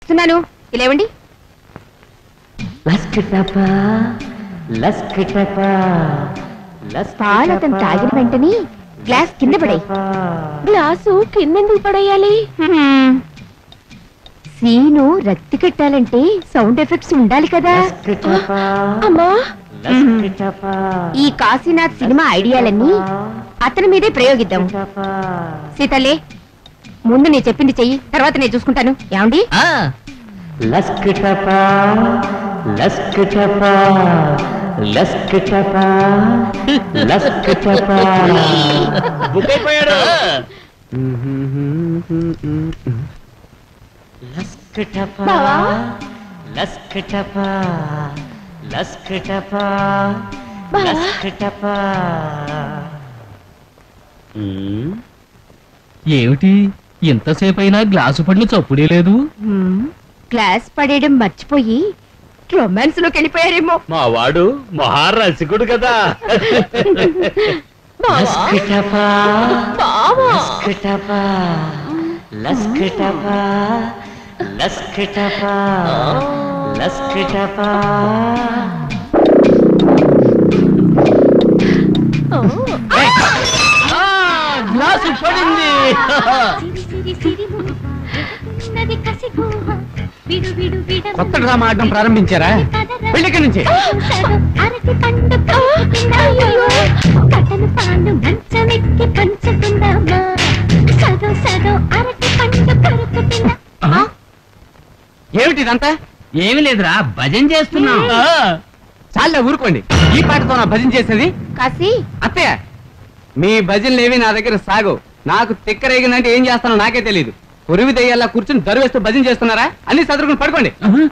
వస్తున్నాను ఇలా ఇవ్వండి లస్కటపా లస్కటపా పాలతను తాగిన వెంటనే గ్లాస్ కింద పడే గ్లాసు కిందెందుకు పడేయాలి సీను రక్తి కట్టాలంటే సౌండ్ ఎఫెక్ట్స్ ఉండాలి కదా అమ్మా ఈ కాశీనాథ్ సినిమా ఐడియాలన్నీ అతని మీదే ప్రయోగిద్దాం సీతలే ముందు నేను చెప్పింది చెయ్యి తర్వాత నేను చూసుకుంటాను ఏమండి లస్కటపా లస్కటపా లస్కటపా లస్కటపా బుక్ అయిపోయాడు లస్కటపా బావా? లస్కటపా లస్కటపా బావా? లస్కటపా ఏమిటి ఇంతసేపు అయినా గ్లాసు పళ్ళు చప్పుడే లేదు హ్మ్, గ్లాస్ పడేయడం మర్చిపోయి రొమాన్స్ లోకి వెళ్ళిపోయారేమో మా వాడు మహారసికుడు కదా లస్కటపా బావా లస్కటపా లస్కటపా లస్కటపా లస్కటపా గ్లాసు పడింది కొత్త డ్రామా ఆడడం ప్రారంభించారా వెళ్ళిక్కడి నుంచి అరటి పండు కటను పాలు మంచమెక్కి పంచుకుందామా సదో సదో అరటి పండు కొరుకు తిన్నా ఏమిటి ఇదంతా ఏమి లేదురా భజన చేస్తున్నాం చాలే ఊరుకోండి ఈ పాటతో నా భజన చేసేది కాశీ అత్తయ్య మీ భజనలేవి నా దగ్గర సాగు నాకు తిక్కరేగిందంటే ఏం చేస్తానో నాకే తెలియదు కురివి దయ్యాలా కూర్చుని దరువేస్తూ భజన చేస్తున్నారా అన్ని చదువుకుని పడుకోండి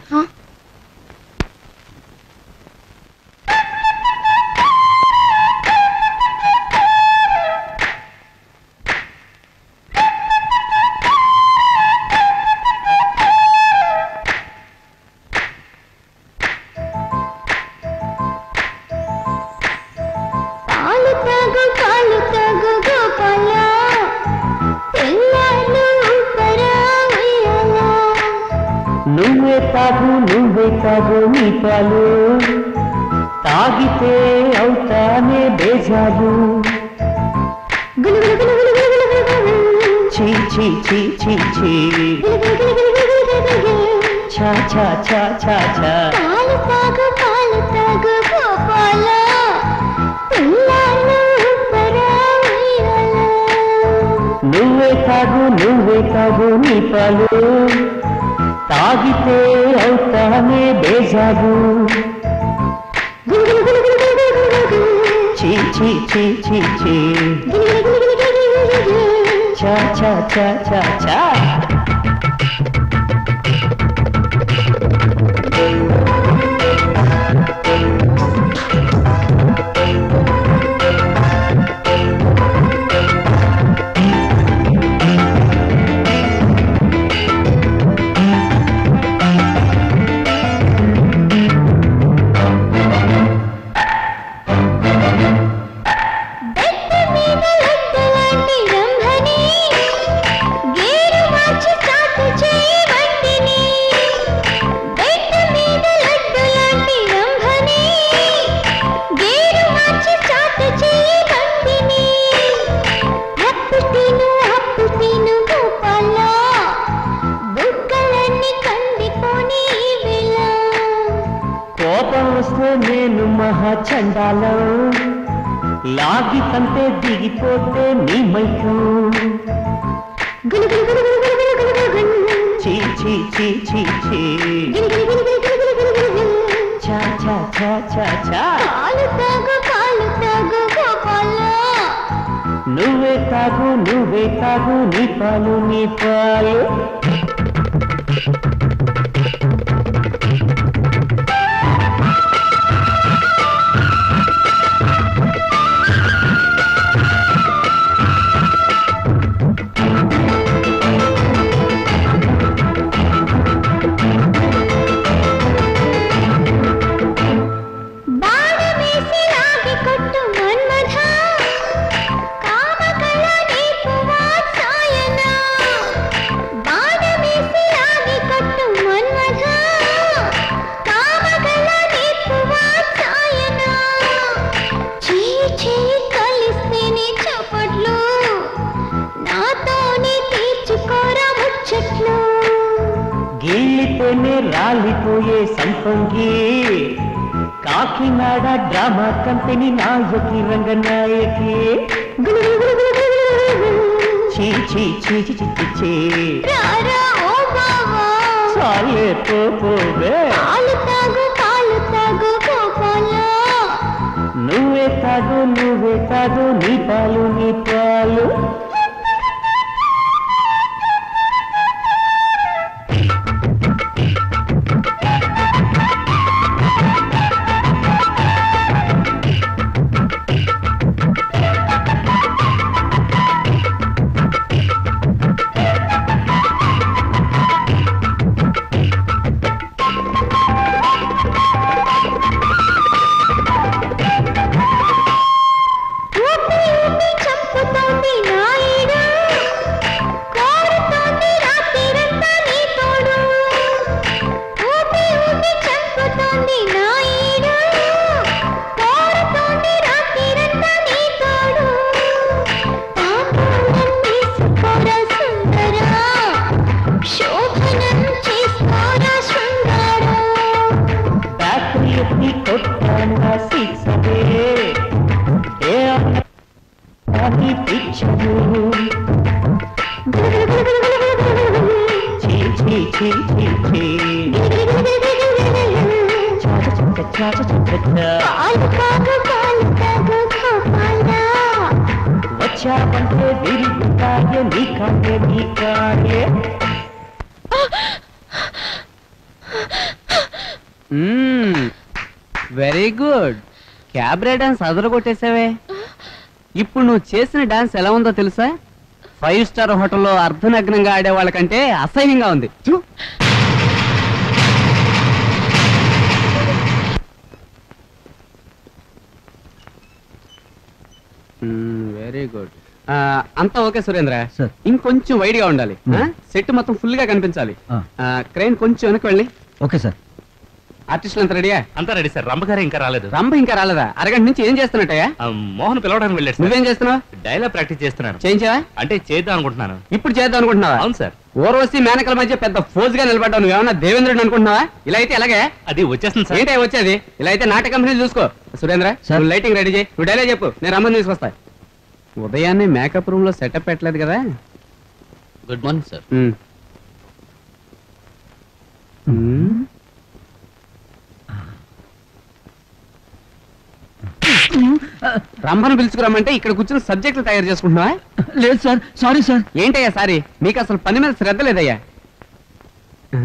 పాలు తాగు పాలు తాగు గోపాల పిల్లలు ఊపరా ఉయ్యాలా నువ్వే తాగు నువ్వే తాగు నీ పాలు తాగితే అవుతానే బేజాగు గులు గులు గులు గులు గులు గులు గులు గులు. చీ చీ చీ చీ చీ గులు గులు గులు గులు గులు గులు గులు గులు. ఛా ఛా ఛా ఛా ఛా పాలు తాగు పాలు తాగు గోపాల పిల్లలు ఊపరా ఉయ్యాలా నువ్వే తాగు నువ్వే తాగు నీ పాలు తాగితే అవుతానే బేజాగు గులు గులు గులు గులు గులు గులు గులు గులు. చీ చీ చీ చీ చీ గులు గులు గులు గులు గులు గులు గులు. ఛా ఛా ఛా ఛా ఛా బెట్ట మీద లడ్డలాంటి రంభని, గేరు మార్చి చాటు చేయి వంటిని. బెట్ట మీద లడ్డలాంటి రంభని, గేరు మార్చి చాటు చేయి వంటిని. అప్పు తిను, అప్పు తిను గోపాల, బుగ్గలన్నీ కందిపోని ఈ వేళ. కోపం వస్తే నేను మహా చండాలం లాగి తంతే దిగిపోతే నీ మైకం గులు గులు గులు గులు గులు గులు గులు గులు గులు. చీ చీ చీ చీ చీ గులు గులు గులు గులు గులు గులు గులు గులు గులు. ఛా ఛా ఛా ఛా ఛా పాలు తాగు పాలు తాగు గోపాల నువ్వే తాగు నువ్వే తాగు నీ పాలు నీ పాలు బాణమేసి లాగి కొట్టు మన్మథ కామకళ నీకు వాత్సాయన బాణమేసి గిల్లితేనే రాలిపోయే సంపంగి కాకినాడ డ్రామా కంపెనీ నాయకి రంగనాయకి చీ చీ చీ చీ చీ చీ, చీ రారా ఓ బావా చాలే పో పోవే పాలు తాగు పాలు తాగు కోపాలా నువ్వే తాగు నువ్వే తాగు నీ పాలు నీ పాలు ఊపి ఊపి చంపుతోంది నాయుడు కోరుతోంది రాత్రిరంతా నీ తోడు ఊపి ఊపి చంపుతోంది నాయుడు కోరుతోంది రాత్రిరంతా నీ తోడు తాంబూలం తీసుకోరా సుందరా శోభనం చేసుకోరా శృంగారా బ్యాటరీ ఎత్తి కొట్టాను నా సిక్స్ అవే ఏ అన్నీ పిచ్చరు చీ చీ చీ చీ చీ చాచ చక్క చాచ చక్క చా. పాలు తాగు పాలు తాగు గోపాలా వచ్చావంటే విరుగుతాయే నీ కాడే నీ కాడే వెరీ గుడ్ క్యాబ్రే డాన్స్ అదర కొట్టేసావే ఇప్పుడు నువ్వు చేసిన డాన్స్ ఎలా ఉందో తెలుసా ఫైవ్ స్టార్ హోటల్లో అర్ధనగ్నంగా ఆడే వాళ్ళకంటే అసహ్యంగా ఉంది చూ. మ్మ్, వెరీ గుడ్ ఆ, అంతా ఓకే సురేంద్ర సార్. ఇంకొంచెం వైడ్ గా ఉండాలి మ్మ్. ఆ? సెట్ మొత్తం ఫుల్ గా కనిపించాలి ఆ. ఆ, క్రెయిన్ కొంచెం వెనక్కి వెళ్ళి ఓకే సార్ ఆర్టిస్టులు అంతా రెడీయా అంతా రెడీ సార్ రంభగారే ఇంకా రాలేదు రంభ ఇంకా రాలేదా అరగంట నుంచి ఏం చేస్తున్నట్టయ్యా ఆ, మోహన్ పిలవడానికి వెళ్ళాడు సార్ నువ్వేం చేస్తున్నావు డైలాగ్ ప్రాక్టీస్ చేస్తున్నాను చేయించావా అంటే చేద్దాం అనుకుంటున్నాను ఇప్పుడు చేద్దాం అనుకుంటున్నావా అవును సార్ ఓర్వశి మేనకల మధ్య పెద్ద ఫోజ్ గా నిలబడ్డావు నువ్వేమన్నా దేవేంద్రుడు అనుకుంటున్నావా ఇలా అయితే ఎలాగే అది వచ్చేస్తుంది సార్ ఏంటి వచ్చేది ఇలా అయితే నాటక కంపెనీ చూసుకో సురేంద్ర సార్. నువ్వు లైటింగ్ రెడీ చేయి నువ్వు డైలే చెప్పు నేను రమ్మని తీసుకొస్తా ఉదయాన్నే మేకప్ రూమ్ లో సెటప్ పెట్టలేదు కదా గుడ్ మార్నింగ్ సార్ ఉమ్. ఉమ్. రంభను పిలుచుకురమ్మంటే ఇక్కడ కూర్చుని సబ్జెక్టులు తయారు చేసుకుంటున్నావా లేదు సార్ సారీ సార్ ఏంటయ్యా సారీ మీకు అసలు పని మీద శ్రద్ధ లేదయ్యా ఆ?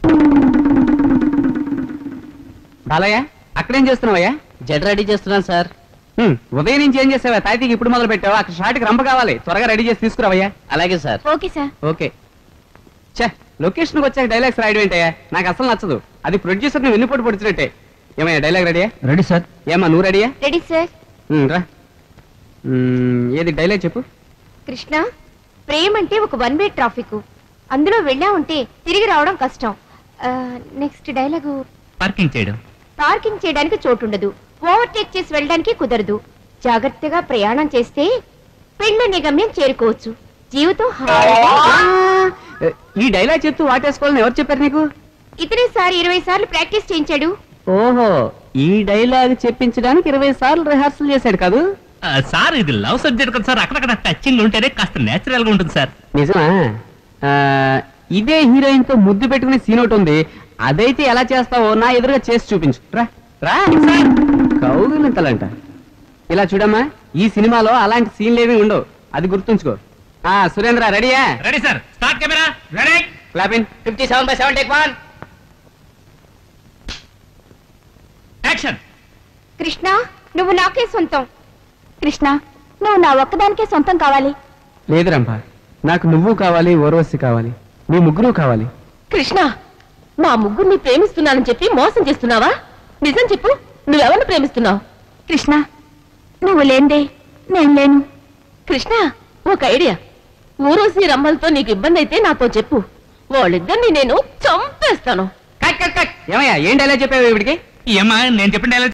బాలయ్య అక్కడేం చేస్తున్నావయ్యా జడ్ రెడీ చేస్తున్నాను సార్ హ్మ్, ఉదయం నుంచి ఏం చేసావా తాయితీకి ఇప్పుడు మొదలు పెట్టావా అక్కడ షాట్కి రంప కావాలి త్వరగా రెడీ చేసి తీసుకురావయ్యా అలాగే సార్ ఓకే సార్ ఓకే ఛే లొకేషన్కి వచ్చాక డైలాగ్స్ రాయడం ఏంటయ్యా నాకు అసలు నచ్చదు అది ప్రొడ్యూసర్ ని వెన్నుపోటు పొడిచినట్టే ఏమయ్యా డైలాగ్ రెడీయా రెడీ సార్ ఏమా నువ్వు రెడీయా రెడీ సార్ హ్మ్, రా హ్మ్, ఏది డైలాగ్ చెప్పు కృష్ణ ప్రేమ అంటే ఒక వన్ వే ట్రాఫిక్ అందులో వెళ్ళా ఉంటే తిరిగి రావడం కష్టం నెక్స్ట్ డైలాగు పార్కింగ్ చేయడం పార్కింగ్ చేయడానికి చోటు ఉండదు ఓవర్టేక్ చేసి వెళ్ళడానికి కుదరదు జాగ్రత్తగా ప్రయాణం చేస్తే పెళ్ళనే గమ్యం చేరుకోవచ్చు జీవితం హాయిగా ఏ, ఈ డైలాగ్ చెప్తూ వాటేసుకోవాలని ఎవరు చెప్పారు నీకు ఇతనే సార్ ఇరవై సార్లు ప్రాక్టీస్ చేయించాడు ఓహో ఈ డైలాగ్ చెప్పించడానికి ఇరవై సార్లు రిహార్సల్ చేశాడు కాదు ఆ, సార్ ఇది లవ్ సబ్జెక్ట్ కదా సార్ అక్కడక్కడ టచింగ్ ఉంటేనే కాస్త నేచురల్ గా ఉంటుంది సార్ నిజమా ఆ, ఇదే హీరోయిన్ తో ముద్దు పెట్టుకునే సీన్ ఒకటి ఉంది అదైతే ఎలా చేస్తావో నా ఎదురుగా చేసి చూపించు రా రా కౌగులింతలంట ఇలా చూడమ్మా ఈ సినిమాలో అలాంటి సీన్లు ఏమీ ఉండవు అది గుర్తుంచుకో ఆ సురేంద్ర రెడీయా ready sir start camera ready clapping fifty seven by seven take one action Krishna నువ్వు నాకే సొంతం కృష్ణ నువ్వు నా ఒక్కదానికే సొంతం కావాలి లేదు రంభ నాకు నువ్వు కావాలి ఓర్వశి కావాలి మీ ముగ్గురు కావాలి కృష్ణ మా ముగ్గురిని ప్రేమిస్తున్నానని చెప్పి మోసం చేస్తున్నావా నిజం చెప్పు నువ్వెవరిని ప్రేమిస్తున్నావు కృష్ణ నువ్వు లేందే నేను లేను కృష్ణ ఒక ఐడియా ఊరోసి రమ్మలతో నీకు ఇబ్బంది అయితే నాతో చెప్పు వాళ్ళిద్దరిని నేను చంపేస్తాను కట్ కట్ కట్ ఏమయ్యా ఏం డైలాగ్ చెప్పావు ఇవిడికి ఏమ్మా నేను చెప్పిన డైలాగ్